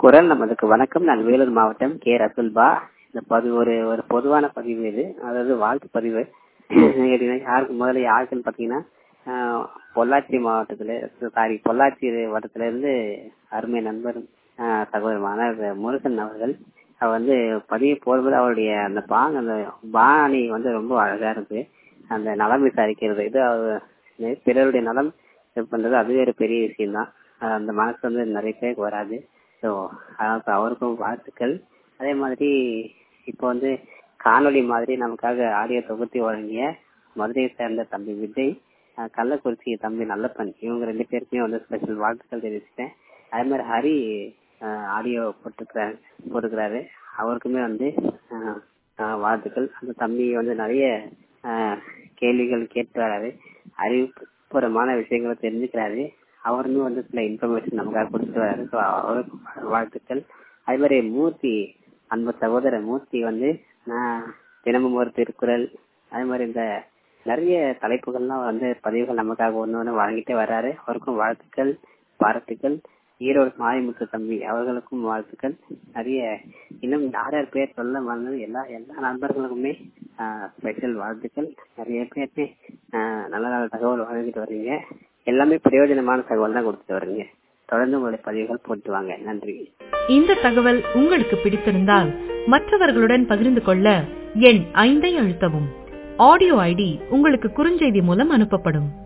குரல் நமதுக்கு வணக்கம் நான் வேலூர் மாவட்டம் கே ரசுல்பா இந்த பதிவு ஒரு ஒரு பொதுவான பதிவு இது அதாவது வாழ்த்து பதிவு யாருக்கு முதல்ல யாருக்குன்னு பார்த்தீங்கன்னா ஆஹ், பொள்ளாச்சி மாவட்டத்துல சாரி பொள்ளாச்சி வட்டத்துல இருந்து அருமை நண்பர் ஆஹ், சகோதரமான முருகன் அவர்கள் அவர் வந்து பதிவு போடும்போது அவருடைய அந்த பாங் அந்த பாணி வந்து ரொம்ப அழகா இருக்கு அந்த நலம் விசாரிக்கிறது இது அவர் பிறருடைய நலம் இது பண்றது அதுவே ஒரு பெரிய விஷயம்தான் அஹ் அந்த மனசு வந்து நிறைய பேருக்கு வராது ஸோ அதாவது அவருக்கும் வாழ்த்துக்கள் அதே மாதிரி இப்போ வந்து காணொளி மாதிரி நமக்காக ஆடியோ தொகுத்தி வழங்கிய மதுரையை சேர்ந்த தம்பி விஜய் அஹ் கள்ளக்குறிச்சி தம்பி நல்லப்பன் இவங்க ரெண்டு பேருக்குமே வந்து ஸ்பெஷல் வாழ்த்துக்கள் தெரிவிச்சிட்டேன் அதே மாதிரி ஹரி ஆடியோ போட்டுக்கிறாரு போட்டுக்கிறாரு அவருக்குமே வந்து அஹ், அஹ், வாழ்த்துக்கள் அந்த தம்பி வந்து நிறைய அஹ், கேள்விகள் கேட்டு வராரு அறிவுபூர்வமான விஷயங்களை தெரிஞ்சுக்கிறாரு அவருமே வந்து சில இன்ஃபர்மேஷன் நமக்காக கொடுத்துட்டு வராரு ஸோ அவருக்கும் வாழ்த்துக்கள் அதே மாதிரி மூர்த்தி அன்பு சகோதரர் மூர்த்தி வந்து நான் தினமும் ஒரு திருக்குறள் அதே மாதிரி இந்த நிறைய தலைப்புகள்லாம் வந்து பதிவுகள் நமக்காக ஒன்று ஒன்று வழங்கிட்டே வர்றாரு அவருக்கும் வாழ்த்துக்கள் பாராட்டுக்கள் ஈரோடு மாரிமுத்து தம்பி அவர்களுக்கும் வாழ்த்துக்கள் நிறைய இன்னும் யார் யார் பேர் சொல்ல மறந்தது எல்லா எல்லா நண்பர்களுக்குமே ஸ்பெஷல் வாழ்த்துக்கள் நிறைய பேருமே ஆஹ், நல்ல நல்ல தகவல் வழங்கிட்டு வர்றீங்க எல்லாமே பிரயோஜனமான தகவல் தான் கொடுத்துட்டு வர்றீங்க தொடர்ந்து உங்களுடைய பதிவுகள் போட்டு வாங்க நன்றி இந்த தகவல் உங்களுக்கு பிடித்திருந்தால் மற்றவர்களுடன் பகிர்ந்து கொள்ள எண் ஐந்தை அழுத்தவும் ஆடியோ ஐடி உங்களுக்கு குறுஞ்செய்தி மூலம் அனுப்பப்படும்